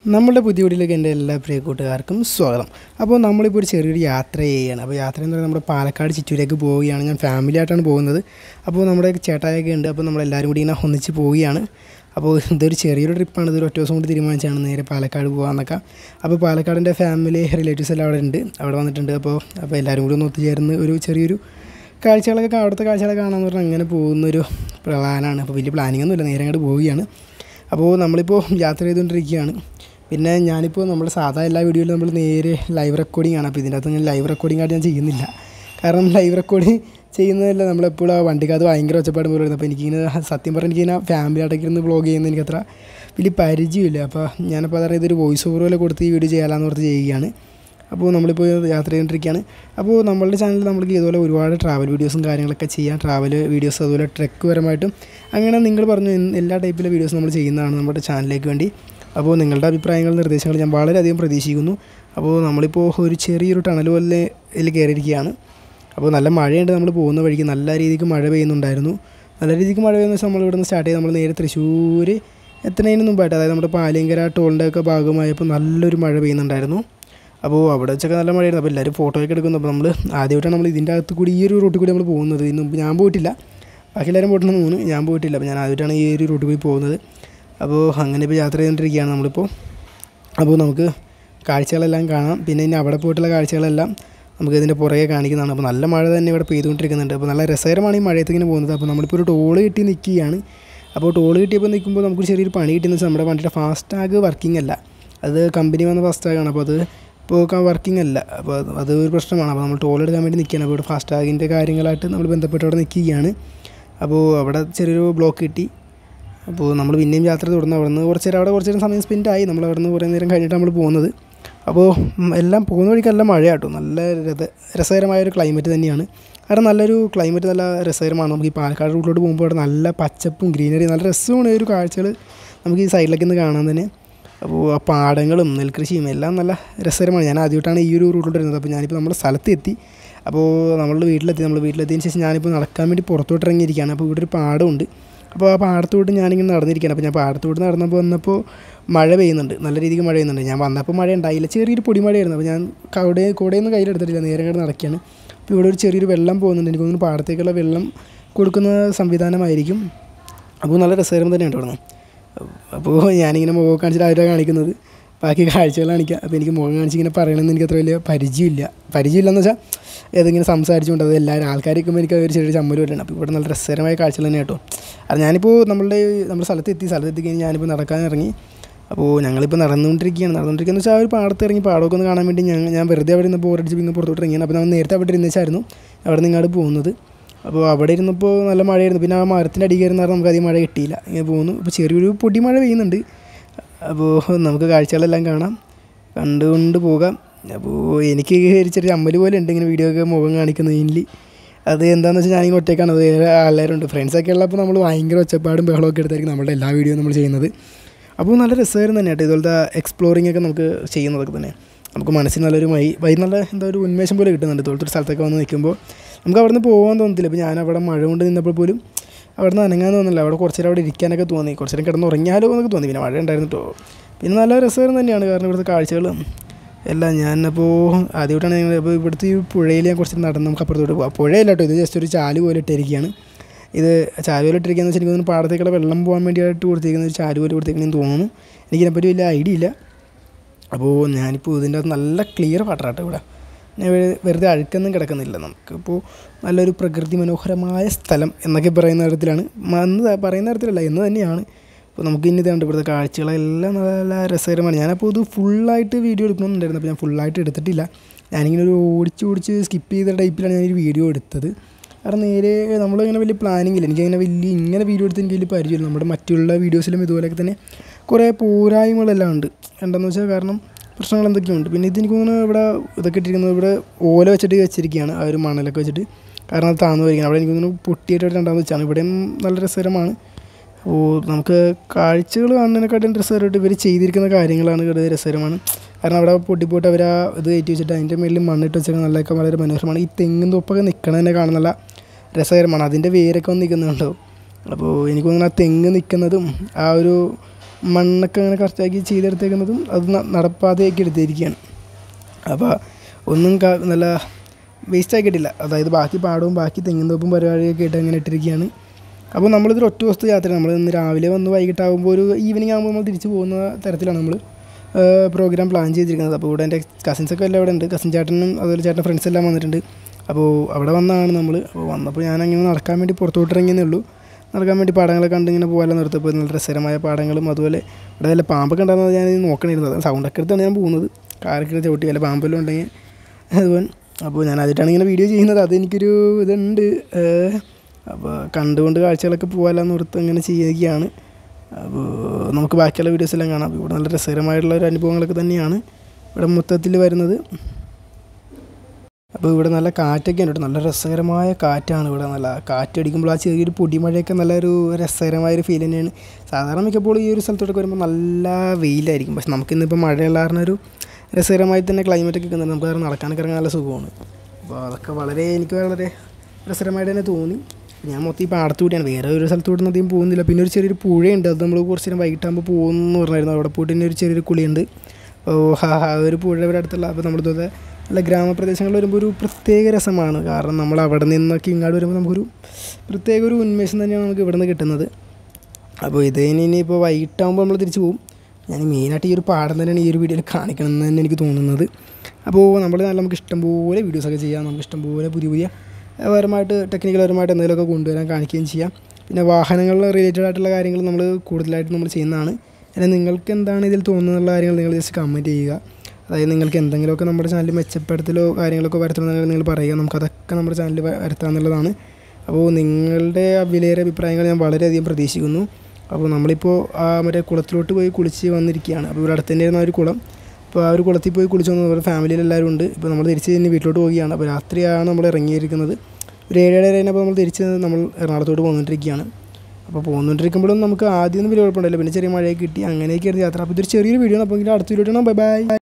നമ്മുടെ പുതിയ വീട്ടിലേക്ക് എൻ്റെ എല്ലാ പ്രിയ കൂട്ടുകാർക്കും സ്വാഗതം അപ്പോൾ നമ്മളിപ്പോൾ ഒരു ചെറിയൊരു യാത്ര ചെയ്യുകയാണ് അപ്പോൾ യാത്ര എന്ന് പറയുന്നത് നമ്മുടെ പാലക്കാട് ചിറ്റൂരേക്ക് പോവുകയാണ് ഞാൻ ഫാമിലി ആയിട്ടാണ് പോകുന്നത് അപ്പോൾ നമ്മുടെ ചേട്ടായൊക്കെ ഉണ്ട് അപ്പോൾ നമ്മളെല്ലാവരും കൂടി ഇങ്ങനെ ഒന്നിച്ച് പോവുകയാണ് അപ്പോൾ ഇതൊരു ചെറിയൊരു ട്രിപ്പാണ് ഇതൊരു ഒറ്റ ദിവസം കൊണ്ട് തീരുമാനിച്ചാണ് നേരെ പാലക്കാട് പോകാമെന്നൊക്കെ അപ്പോൾ പാലക്കാടിൻ്റെ ഫാമിലി റിലേറ്റീവ്സ് എല്ലാം അവിടെ ഉണ്ട് അവിടെ വന്നിട്ടുണ്ട് അപ്പോൾ അപ്പോൾ എല്ലാവരും കൂടി ഒന്ന് ഒത്തുചേർന്ന് ഒരു ചെറിയൊരു കാഴ്ചകളൊക്കെ കാ- അവിടുത്തെ കാഴ്ചകളൊക്കെ കാണാമെന്ന് പറഞ്ഞാൽ അങ്ങനെ പോകുന്നൊരു പ്ലാനാണ് അപ്പോൾ വലിയ പ്ലാനിങ് ഒന്നുമില്ല നേരെ അങ്ങോട്ട് പോവുകയാണ് അപ്പോൾ നമ്മളിപ്പോൾ യാത്ര ചെയ്തുകൊണ്ടിരിക്കുകയാണ് പിന്നെ ഞാനിപ്പോൾ നമ്മുടെ സാധാ എല്ലാ വീഡിയോയിലും നമ്മൾ നേരെ ലൈവ് റെക്കോർഡിംഗ് ആണ് അപ്പോൾ ഇതിൻ്റെ അകത്ത് ഞാൻ ലൈവ് റെക്കോർഡിംഗ് ആയിട്ട് ഞാൻ ചെയ്യുന്നില്ല കാരണം ലൈവ് റെക്കോർഡിംഗ് ചെയ്യുന്നതല്ല നമ്മളെപ്പോഴും ആ വണ്ടിക്കകത്ത് ഭയങ്കര ഒച്ചപ്പാട് പോലെ വരുന്നത് അപ്പോൾ എനിക്കിങ്ങനെ സത്യം പറഞ്ഞാൽ എനിക്കിങ്ങനെ ഫാമിലി ആയിട്ടൊക്കെ ഇരുന്ന് വ്ളോഗ് ചെയ്യുന്നത് എനിക്കത്ര വലിയ പരിചയമില്ല അപ്പോൾ ഞാനപ്പോൾ അതായത് ഇതൊരു വോയിസ് ഓവർ പോലെ കൊടുത്ത് ഈ വീഡിയോ ചെയ്യാമെന്ന് ഓർത്ത് ചെയ്യുകയാണ് അപ്പോൾ നമ്മളിപ്പോൾ യാത്ര ചെയ്തുകൊണ്ടിരിക്കുകയാണ് അപ്പോൾ നമ്മളുടെ ചാനലിൽ നമ്മൾക്ക് ഇതുപോലെ ഒരുപാട് ട്രാവൽ വീഡിയോസും കാര്യങ്ങളൊക്കെ ചെയ്യാം ട്രാവൽ വീഡിയോസ് അതുപോലെ ട്രെക്ക് പരമായിട്ടും അങ്ങനെ നിങ്ങൾ പറഞ്ഞു എൻ- എല്ലാ ടൈപ്പിലെ വീഡിയോസ് നമ്മൾ ചെയ്യുന്നതാണ് നമ്മുടെ ചാനലിലേക്ക് വേണ്ടി അപ്പോൾ നിങ്ങളുടെ അഭിപ്രായങ്ങൾ നിർദ്ദേശങ്ങൾ ഞാൻ വളരെയധികം പ്രതീക്ഷിക്കുന്നു അപ്പോൾ നമ്മളിപ്പോൾ ഒരു ചെറിയൊരു ടണൽ പോലെ ഇതിൽ കയറിയിരിക്കുകയാണ് അപ്പോൾ നല്ല മഴയുണ്ട് നമ്മൾ പോകുന്ന വഴിക്ക് നല്ല രീതിക്ക് മഴ പെയ്യുന്നുണ്ടായിരുന്നു നല്ല രീതിക്ക് മഴ പെയ്യുന്ന വെച്ചാൽ നമ്മൾ ഇവിടെ നിന്ന് സ്റ്റാർട്ട് ചെയ്ത് നമ്മൾ നേരെ തൃശ്ശൂർ എത്തുന്നതിന് മുമ്പായിട്ട് അതായത് നമ്മുടെ പാലിയങ്കര ടോളിൻ്റെ ഒക്കെ ഭാഗമായപ്പോൾ നല്ലൊരു മഴ പെയ്യുന്നുണ്ടായിരുന്നു അപ്പോൾ അവിടെ വെച്ചൊക്കെ നല്ല മഴയായിരുന്നു അപ്പോൾ എല്ലാവരും ഫോട്ടോ ഒക്കെ എടുക്കുന്നു അപ്പോൾ നമ്മൾ ആദ്യമായിട്ടാണ് നമ്മൾ ഇതിൻ്റെ അകത്ത് കൂടി ഈ ഒരു റൂട്ടിൽ കൂടി നമ്മൾ പോകുന്നത് ഇതിന് മുമ്പ് ഞാൻ പോയിട്ടില്ല ബാക്കി എല്ലാവരും പോയിട്ടുണ്ടെന്ന് തോന്നുന്നു ഞാൻ പോയിട്ടില്ല അപ്പോൾ ഞാൻ ആദ്യമായിട്ടാണ് ഈ ഒരു റൂട്ടിൽ കൂടി പോകുന്നത് അപ്പോൾ അങ്ങനെ ഇപ്പോൾ യാത്ര ചെയ്തുകൊണ്ടിരിക്കുകയാണ് നമ്മളിപ്പോൾ അപ്പോൾ നമുക്ക് കാഴ്ചകളെല്ലാം കാണാം പിന്നെ ഇനി അവിടെ പോയിട്ടുള്ള കാഴ്ചകളെല്ലാം നമുക്ക് ഇതിൻ്റെ പുറകെ കാണിക്കുന്നതാണ് അപ്പോൾ നല്ല മഴ തന്നെ ഇവിടെ പെയ്തുകൊണ്ടിരിക്കുന്നുണ്ട് അപ്പോൾ നല്ല രസകരമാണ് ഈ മഴയത്ത് ഇങ്ങനെ പോകുന്നത് അപ്പോൾ നമ്മളിപ്പോൾ ഒരു ടോള് കിട്ടി നിൽക്കുകയാണ് അപ്പോൾ ടോള് കിട്ടിയപ്പോൾ നിൽക്കുമ്പോൾ നമുക്ക് ചെറിയൊരു പണി കിട്ടിയെന്ന് വെച്ചാൽ നമ്മുടെ വണ്ടിയുടെ ഫാസ്ടാഗ് വർക്കിംഗ് അല്ല അത് കമ്പനി വന്ന ഫാസ്ടാഗാണ് അപ്പോൾ അത് ഇപ്പോൾ വർക്കിംഗ് അല്ല അപ്പോൾ അത് അത് ഒരു പ്രശ്നമാണ് അപ്പോൾ നമ്മൾ ടോൾ എടുക്കാൻ വേണ്ടി നിൽക്കുകയാണ് അപ്പോൾ ഇവിടെ ഫാസ്ടാഗിൻ്റെ കാര്യങ്ങളായിട്ട് നമ്മൾ ബന്ധപ്പെട്ട് അവിടെ നിൽക്കുകയാണ് അപ്പോൾ അവിടെ ചെറിയൊരു ബ്ലോക്ക് കിട്ടി അപ്പോൾ നമ്മൾ പിന്നെയും യാത്ര തുടർന്ന് അവിടെ നിന്ന് കുറച്ച് നേരം അവിടെ കുറച്ച് നേരം സമയം സ്പെൻഡ് ആയി നമ്മൾ അവിടെ നിന്ന് കുറേ നേരം കഴിഞ്ഞിട്ട് നമ്മൾ പോകുന്നത് അപ്പോൾ ഉം, എല്ലാം പോകുന്ന വഴിക്ക് നല്ല മഴയാട്ടോ നല്ല രഥ രസകരമായ ഒരു ക്ലൈമറ്റ് തന്നെയാണ് കാരണം നല്ലൊരു ക്ലൈമറ്റ് നല്ല രസകരമാണ് നമുക്ക് ഈ പാലക്കാട് റൂട്ടിലോട്ട് പോകുമ്പോൾ അവിടെ നല്ല പച്ചപ്പും ഗ്രീനറി നല്ല രസമാണ് ഈ ഒരു കാഴ്ചകൾ നമുക്ക് ഈ സൈഡിലേക്ക് നിന്ന് കാണാൻ തന്നെ അപ്പോൾ ആ പാടങ്ങളും നെൽകൃഷിയും എല്ലാം നല്ല രസകരമാണ് ഞാൻ ആദ്യമായിട്ടാണ് ഈ ഒരു റൂട്ടിലോട്ട് വരുന്നത് അപ്പോൾ ഞാനിപ്പോൾ നമ്മുടെ സ്ഥലത്ത് എത്തി അപ്പോൾ നമ്മളുടെ വീട്ടിലെത്തി നമ്മൾ വീട്ടിലെത്തിയതിന് ശേഷം ഞാനിപ്പോൾ നടക്കാൻ വേണ്ടി പുറത്തോട്ട് ഇറങ്ങിയിരിക്കുകയാണ് അപ്പോൾ ഇവിടെ ഒരു പാടമുണ്ട് അപ്പോൾ ആ പാടത്തോട്ട് ഞാനിങ്ങനെ നടന്നിരിക്കുകയാണ് അപ്പോൾ ഞാൻ പാടത്തോട്ട് നടന്നപ്പോൾ വന്നപ്പോൾ മഴ പെയ്യുന്നുണ്ട് നല്ല രീതിക്ക് മഴ പെയ്യുന്നുണ്ട് ഞാൻ വന്നപ്പോൾ മഴ ഉണ്ടായില്ല ചെറിയൊരു പൊടിമഴയായിരുന്നു അപ്പോൾ ഞാൻ കവിടെ കൂടെയൊന്നും കയ്യിലെടുത്തിട്ടില്ല നേരെ കണ്ട് നടക്കുകയാണ് അപ്പോൾ ഇവിടെ ഒരു ചെറിയൊരു വെള്ളം പോകുന്നുണ്ട് എനിക്ക് തോന്നുന്നു പാടത്തേക്കുള്ള വെള്ളം കൊടുക്കുന്ന സംവിധാനമായിരിക്കും അപ്പോൾ നല്ല രസകരം തന്നെയാണ് ഇവിടെ നിന്ന് അപ്പോൾ ഞാനിങ്ങനെ മുഖം കാണിച്ചിട്ട് ആരാണ് കാണിക്കുന്നത് ബാക്കി കാഴ്ചകൾ കാണിക്കാം അപ്പോൾ എനിക്ക് മുഖം കാണിച്ച് ഇങ്ങനെ പറയണമെന്ന് എനിക്ക് അത്ര വലിയ പരിചയമില്ല പരിചയമില്ലെന്ന് വെച്ചാൽ ഏതെങ്കിലും സംസാരിച്ചുകൊണ്ട് അത് എല്ലാവരും ആൾക്കാരൊക്കെ എനിക്ക് ഒരു ചെറിയ ചമ്മൽ വരണം അപ്പോൾ ഇവിടെ നല്ല രസകരമായ കാഴ്ചകൾ തന്നെ കേട്ടോ അത് ഞാനിപ്പോൾ നമ്മളുടെ നമ്മുടെ സ്ഥലത്ത് എത്തി സ്ഥലത്ത് എത്തി കഴിഞ്ഞ് ഞാനിപ്പോൾ നടക്കാൻ ഇറങ്ങി അപ്പോൾ ഞങ്ങളിപ്പോൾ നടന്നുകൊണ്ടിരിക്കുകയാണ് നടന്നുകൊണ്ടിരിക്കുകയെന്ന് വെച്ചാൽ ആ ഒരു പാടത്ത് ഇറങ്ങി പാടമൊക്കെ ഒന്ന് കാണാൻ വേണ്ടി ഞാൻ ഞാൻ വെറുതെ അവിടെ നിന്ന് ബോറടിച്ച് പിന്നെ പുറത്തോട്ട് ഇറങ്ങിയാണ് അപ്പോൾ നമ്മൾ നേരത്തെ അവിടെ ഇരുന്നിച്ചായിരുന്നു അവിടെ നിന്ന് ഇങ്ങോട്ട് പോകുന്നത് അപ്പോൾ അവിടെ ഇരുന്നപ്പോൾ നല്ല മഴയായിരുന്നു പിന്നെ ആ മരത്തിൻ്റെ അടി കയറുന്ന കാരണം നമുക്ക് അധികം മഴ കിട്ടിയില്ല ഇങ്ങനെ പോകുന്നു അപ്പോൾ ചെറിയൊരു പൊടി മഴ പെയ്യുന്നുണ്ട് അപ്പോൾ നമുക്ക് കാഴ്ചകളെല്ലാം കാണാം കണ്ടുകൊണ്ട് പോകാം അപ്പോൾ എനിക്ക് ഒരു ചെറിയ അമ്മല് പോലെ ഉണ്ട് ഇങ്ങനെ വീഡിയോ ഒക്കെ മുഖം കാണിക്കുന്നത് മെയിൻലി അത് എന്താണെന്ന് വെച്ചാൽ ഞാനിങ്ങനെ ഒറ്റയ്ക്കാണ് അത് വേറെ ആൾക്കാരുണ്ട് ഫ്രണ്ട്സൊക്കെ ഉള്ളപ്പോൾ നമ്മൾ ഭയങ്കര ഒച്ചപ്പാടും ബഹളമൊക്കെ എടുത്തായിരിക്കും നമ്മുടെ എല്ലാ വീഡിയോ നമ്മൾ ചെയ്യുന്നത് അപ്പോൾ നല്ല രസകരം തന്നെ കേട്ടോ ഇതുപോലത്തെ എക്സ്പ്ലോറിംഗ് ഒക്കെ നമുക്ക് ചെയ്യുന്നതൊക്കെ തന്നെ നമുക്ക് മനസ്സിന് നല്ലൊരു മൈ വൈ നല്ല എന്താ ഒരു ഉന്മേഷം പോലെ കിട്ടുന്നുണ്ട് ഇതുപോലത്തെ ഒരു സ്ഥലത്തൊക്കെ വന്ന് നിൽക്കുമ്പോൾ നമുക്ക് അവിടെ നിന്ന് പോകാൻ തോന്നത്തില്ല ഇപ്പോൾ ഞാൻ അവിടെ മഴ കൊണ്ട് നിന്നപ്പോൾ പോലും അവിടെ നിന്ന് അനങ്ങാൻ തോന്നില്ല അവിടെ കുറച്ച് നേരം അവിടെ ഇരിക്കാനൊക്കെ തോന്നി കുറച്ച് നേരം കിടന്ന് ഉറങ്ങിയാലോ എന്നൊക്കെ തോന്നി പിന്നെ മഴ ഉണ്ടായിരുന്നു കേട്ടോ പിന്നെ നല്ല രസകരം തന്നെയാണ് കാരണം ഇവിടുത്തെ കാഴ്ചകളും എല്ലാം ഞാനപ്പോൾ ആദ്യമായിട്ടാണ് ഞങ്ങൾ ഇപ്പോൾ ഇവിടുത്തെ ഈ പുഴയിൽ ഞാൻ കുറച്ച് നടന്ന് നമുക്ക് അപ്പുറത്തോട്ട് പോകാം പുഴയല്ല കേട്ടോ ഇത് ജസ്റ്റ് ഒരു ചാല് പോലെ ഇട്ടിരിക്കുകയാണ് ഇത് ചാല് പോലെ ഇട്ടിരിക്കുകയെന്ന് വെച്ചാൽ എനിക്ക് തോന്നുന്നു പാടത്തേക്കുള്ള വെള്ളം പോകാൻ വേണ്ടിയിട്ട് കൊടുത്തിരിക്കുന്ന ഒരു ചാല് പോലെ കൊടുത്തിരിക്കണമെന്ന് തോന്നുന്നു എനിക്കിതിനെപ്പറ്റി വലിയ ഐഡിയ ഇല്ല അപ്പോൾ ഞാനിപ്പോൾ ഇതിൻ്റെ അകത്ത് നല്ല ക്ലിയർ വാട്ടറാട്ടോ ഇവിടെ ഞാൻ വെ- വെറുതെ അഴുക്കൊന്നും കിടക്കുന്നില്ല നമുക്കിപ്പോൾ നല്ലൊരു പ്രകൃതി മനോഹരമായ സ്ഥലം എന്നൊക്കെ പറയുന്ന തരത്തിലാണ് മ- എന്ന് ത- പറയുന്ന തരത്തിലല്ല എന്ന് തന്നെയാണ് അപ്പോൾ നമുക്ക് ഇനി ഇതുണ്ട് ഇവിടുത്തെ കാഴ്ചകളെല്ലാം നല്ല നല്ല രസകരമാണ് ഞാനപ്പോൾ ഇത് ഫുള്ളായിട്ട് വീഡിയോ എടുക്കണമെന്നുണ്ടായിരുന്നു അപ്പോൾ ഞാൻ ഫുള്ളായിട്ട് എടുത്തിട്ടില്ല ഞാനിങ്ങനെ ഒരു ഓടിച്ച് ഓടിച്ച് സ്കിപ്പ് ചെയ്ത ടൈപ്പിലാണ് ഞാനൊരു വീഡിയോ എടുത്തത് കാരണം നേരെ നമ്മളിങ്ങനെ വലിയ പ്ലാനിങ് ഇല്ല എനിക്കങ്ങനെ വലിയ ഇങ്ങനെ വീഡിയോ എടുത്ത് എനിക്ക് വലിയ പരിചയമില്ല നമ്മുടെ മറ്റുള്ള വീഡിയോസിലും ഇതുപോലെയൊക്കെ തന്നെ കുറേ പോരായ്മകളെല്ലാം ഉണ്ട് എന്താണെന്ന് വെച്ചാൽ കാരണം പ്രശ്നങ്ങൾ എന്തൊക്കെയുണ്ട് പിന്നെ ഇത് എനിക്ക് തോന്നുന്നു ഇവിടെ ഇതൊക്കെ ഇട്ടിരിക്കുന്നത് ഇവിടെ ഓല വെച്ചിട്ട് വെച്ചിരിക്കുകയാണ് ആ ഒരു മണലൊക്കെ വെച്ചിട്ട് കാരണം അത് താന്നു വരികയാണ് അവിടെ എനിക്ക് തോന്നുന്നു പൊട്ടിയിട്ട് രണ്ടാമത് വെച്ചാണ് ഇവിടെയും നല്ല രസകരമാണ് അപ്പോൾ നമുക്ക് കാഴ്ചകൾ കാണുന്നതിനെക്കാട്ടും രസകരമായിട്ട് ഇവർ ചെയ്തിരിക്കുന്ന കാര്യങ്ങളാണ് കൂടുതൽ രസകരമാണ് കാരണം അവിടെ പൊട്ടിപ്പോയിട്ട് അവർ ആ ഇത് കയറ്റി വെച്ചിട്ട് അതിൻ്റെ മേളിൽ മണ്ണിട്ട് വെച്ചൊക്കെ നല്ലതൊക്കെ വളരെ മനോഹരമാണ് ഈ തെങ്ങും തൊപ്പൊക്കെ നിൽക്കണത് തന്നെ കാണാൻ നല്ല രസകരമാണ് അതിൻ്റെ വേരൊക്കെ വന്ന് നിൽക്കുന്നുണ്ടോ അപ്പോൾ എനിക്ക് തോന്നുന്നു ആ തെങ്ങ് നിൽക്കുന്നതും ആ ഒരു മണ്ണൊക്കെ അങ്ങനെ കറക്റ്റാക്കി ചെയ്തെടുത്തേക്കുന്നതും അത് ന- നടപ്പാതയാക്കി എടുത്തിരിക്കുകയാണ് അപ്പോൾ ഒന്നും ക- നല്ല വേസ്റ്റ് ആക്കിയിട്ടില്ല അതായത് ബാക്കി പാടവും ബാക്കി തെങ്ങിൻ തോപ്പും പരിപാടിയൊക്കെ ആയിട്ട് അങ്ങനെ ഇട്ടിരിക്കുകയാണ് അപ്പോൾ നമ്മളിതൊരു ഒറ്റ ദിവസത്തെ യാത്ര നമ്മൾ ഇന്ന് രാവിലെ വന്ന് വൈകിട്ടാകുമ്പോൾ ഒരു ഈവനിങ് ആകുമ്പോൾ നമ്മൾ തിരിച്ച് പോകുന്ന തരത്തിലാണ് നമ്മൾ പ്രോഗ്രാം പ്ലാൻ ചെയ്തിരിക്കുന്നത് അപ്പോൾ ഇവിടെ എൻ്റെ കസിൻസൊക്കെ എല്ലാം ഇവിടെ ഉണ്ട് കസിൻ ചേട്ടനും അതുപോലെ ചേട്ടൻ ഫ്രണ്ട്സ് എല്ലാം വന്നിട്ടുണ്ട് അപ്പോൾ അവിടെ വന്നതാണ് നമ്മൾ അപ്പോൾ വന്നപ്പോൾ ഞാൻ അങ്ങനെ നടക്കാൻ വേണ്ടി പുറത്തോട്ട് ഇറങ്ങിയേ ഉള്ളൂ നടക്കാൻ വേണ്ടി പാടങ്ങളൊക്കെ കണ്ട് ഇങ്ങനെ പോകാൻ നിർത്തപ്പോൾ നല്ല രസകരമായ പാടങ്ങളും അതുപോലെ ഇവിടെ വല്ല പാമ്പൊക്കെ ഉണ്ടാകുന്നത് ഞാൻ നോക്കണിരുന്നത് സൗണ്ടൊക്കെ എടുത്താണ് ഞാൻ പോകുന്നത് കാരൊക്കെ ചവിട്ടി വല്ല പാമ്പെല്ലാം ഉണ്ടെങ്കിൽ അതുപോലെ അപ്പോൾ ഞാൻ ആദ്യമായിട്ടാണ് ഇങ്ങനെ വീഡിയോ ചെയ്യുന്നത് അതെനിക്കൊരു ഇതുണ്ട് ഏഹ്, അപ്പോൾ കണ്ടുകൊണ്ട് കാഴ്ചകളൊക്കെ പോകാമെന്ന് ഓർത്ത് അങ്ങനെ ചെയ്യുകയാണ് അപ്പോൾ നമുക്ക് ബാക്കിയുള്ള വീഡിയോസ് എല്ലാം കാണാം അപ്പോൾ ഇവിടെ നല്ല രസകരമായിട്ടുള്ള ഒരു അനുഭവങ്ങളൊക്കെ തന്നെയാണ് ഇവിടെ മൊത്തത്തിൽ വരുന്നത് അപ്പോൾ ഇവിടെ നല്ല കാറ്റൊക്കെ ഉണ്ട് കേട്ടോ. നല്ല രസകരമായ കാറ്റാണ് ഇവിടെ നല്ല കാറ്റടിക്കുമ്പോൾ ആ ചെറിയൊരു പൊടിമഴയൊക്കെ നല്ലൊരു രസകരമായൊരു ഫീൽ തന്നെയാണ് സാധാരണ മിക്കപ്പോൾ ഈ ഒരു സ്ഥലത്തോട്ടൊക്കെ വരുമ്പോൾ നല്ല വെയിലായിരിക്കും പക്ഷെ നമുക്കിന്നിപ്പോൾ മഴയുള്ള കാരണം ഒരു രസകരമായി തന്നെ ക്ലൈമറ്റ് ഒക്കെ നിൽക്കുന്നുണ്ട് നമുക്ക് കാരണം നടക്കാനൊക്കെ ഇറങ്ങാൻ നല്ല സുഖമാണ് അപ്പോൾ അതൊക്കെ വളരെ എനിക്ക് വളരെ രസകരമായിട്ട് തന്നെ തോന്നി ഞാൻ മൊത്തം ഈ പാടത്ത് കൂടിയാണ് വേറെ ഒരു സ്ഥലത്തോട്ടൊന്നും അധികം പോകുന്നില്ല പിന്നെ ഒരു ചെറിയൊരു പുഴയുണ്ട് അത് നമ്മൾ കുറച്ച് നേരം വൈകിട്ടാകുമ്പോൾ പോകുമെന്ന് പറഞ്ഞായിരുന്നു അവിടെ പോയിട്ട് തന്നെ ഒരു ചെറിയൊരു കുളിയുണ്ട് ഓ ഹാ ഹാ ഒരു പുഴ ഇവിടെ അടുത്തുള്ള അപ്പോൾ നമ്മളിതുപോലെ നല്ല ഗ്രാമപ്രദേശങ്ങളിൽ വരുമ്പോൾ ഒരു പ്രത്യേക രസമാണ് കാരണം നമ്മൾ അവിടെ നിന്നൊക്കെ ഇങ്ങോട്ട് വരുമ്പോൾ നമുക്കൊരു പ്രത്യേക ഒരു ഉന്മേഷം തന്നെയാണ് നമുക്ക് ഇവിടെ നിന്ന് കിട്ടുന്നത് അപ്പോൾ ഇത് ഇനി ഇനിയിപ്പോൾ വൈകിട്ടാകുമ്പോൾ നമ്മൾ തിരിച്ചു പോകും ഞാൻ മെയിനായിട്ട് ഈ ഒരു പാടം തന്നെയാണ് ഈ ഒരു വീഡിയോയിൽ കാണിക്കണം എന്ന് തന്നെ എനിക്ക് തോന്നുന്നത് അപ്പോൾ നമ്മൾ നല്ല നമുക്ക് ഇഷ്ടംപോലെ വീഡിയോസൊക്കെ ചെയ്യാം നമുക്ക് ഇഷ്ടംപോലെ പുതിയ പുതിയ ഏഹ്, പരമായിട്ട് ടെക്നിക്കൽ പരമായിട്ട് എന്തെങ്കിലുമൊക്കെ കൊണ്ടുവരാൻ കാണിക്കുകയും ചെയ്യാം പിന്നെ വാഹനങ്ങൾ റിലേറ്റഡ് ആയിട്ടുള്ള കാര്യങ്ങൾ നമ്മൾ കൂടുതലായിട്ട് നമ്മൾ ചെയ്യുന്നതാണ് പിന്നെ നിങ്ങൾക്ക് എന്താണ് ഇതിൽ തോന്നുന്നുള്ള കാര്യങ്ങൾ നിങ്ങൾ ജസ്റ്റ് കമൻറ്റ് ചെയ്യുക അതായത് നിങ്ങൾക്ക് എന്തെങ്കിലുമൊക്കെ നമ്മുടെ ചാനൽ മെച്ചപ്പെടുത്തലോ കാര്യങ്ങളൊക്കെ വരുത്തണമെന്നുണ്ടെങ്കിൽ നിങ്ങൾ പറയുക നമുക്കതൊക്കെ നമ്മുടെ ചാനലിൽ വരുത്താമെന്നുള്ളതാണ് അപ്പോൾ നിങ്ങളുടെ ആ വിലയേറിയ അഭിപ്രായങ്ങൾ ഞാൻ വളരെയധികം പ്രതീക്ഷിക്കുന്നു അപ്പോൾ നമ്മളിപ്പോൾ ആ മറ്റേ കുളത്തിലോട്ട് പോയി കുളിച്ച് വന്നിരിക്കുകയാണ് അപ്പോൾ ഇവിടെ അടുത്ത് തന്നെയായിരുന്നു ആ ഒരു കുളം അപ്പോൾ ആ ഒരു കുളത്തിൽ പോയി കുളിച്ച് വന്നു നമ്മുടെ ഫാമിലിയിൽ എല്ലാവരും ഉണ്ട് ഇപ്പോൾ നമ്മൾ തിരിച്ച് ഇനി വീട്ടിലോട്ട് പോവുകയാണ് അപ്പോൾ രാത്രിയാണ് നമ്മൾ ഇറങ്ങിയിരിക്കുന്നത് ഒരു ഏഴര കഴിഞ്ഞപ്പോൾ നമ്മൾ തിരിച്ച് നമ്മൾ എറണാകുളത്തോട്ട് പോന്നുകൊണ്ടിരിക്കുകയാണ് അപ്പോൾ പോകുന്നുകൊണ്ടിരിക്കുമ്പോഴും നമുക്ക് ആദ്യം ഒന്നും വലിയ കുഴപ്പമുണ്ടല്ലോ പിന്നെ ചെറിയ മഴയൊക്കെ കിട്ടി അങ്ങനെയൊക്കെയായിരുന്നു യാത്ര അപ്പോൾ ഇതൊരു ചെറിയൊരു വീഡിയോ ആണ് അപ്പോൾ എങ്കിലും അടുത്ത വീഡിയോ ബൈ ബൈ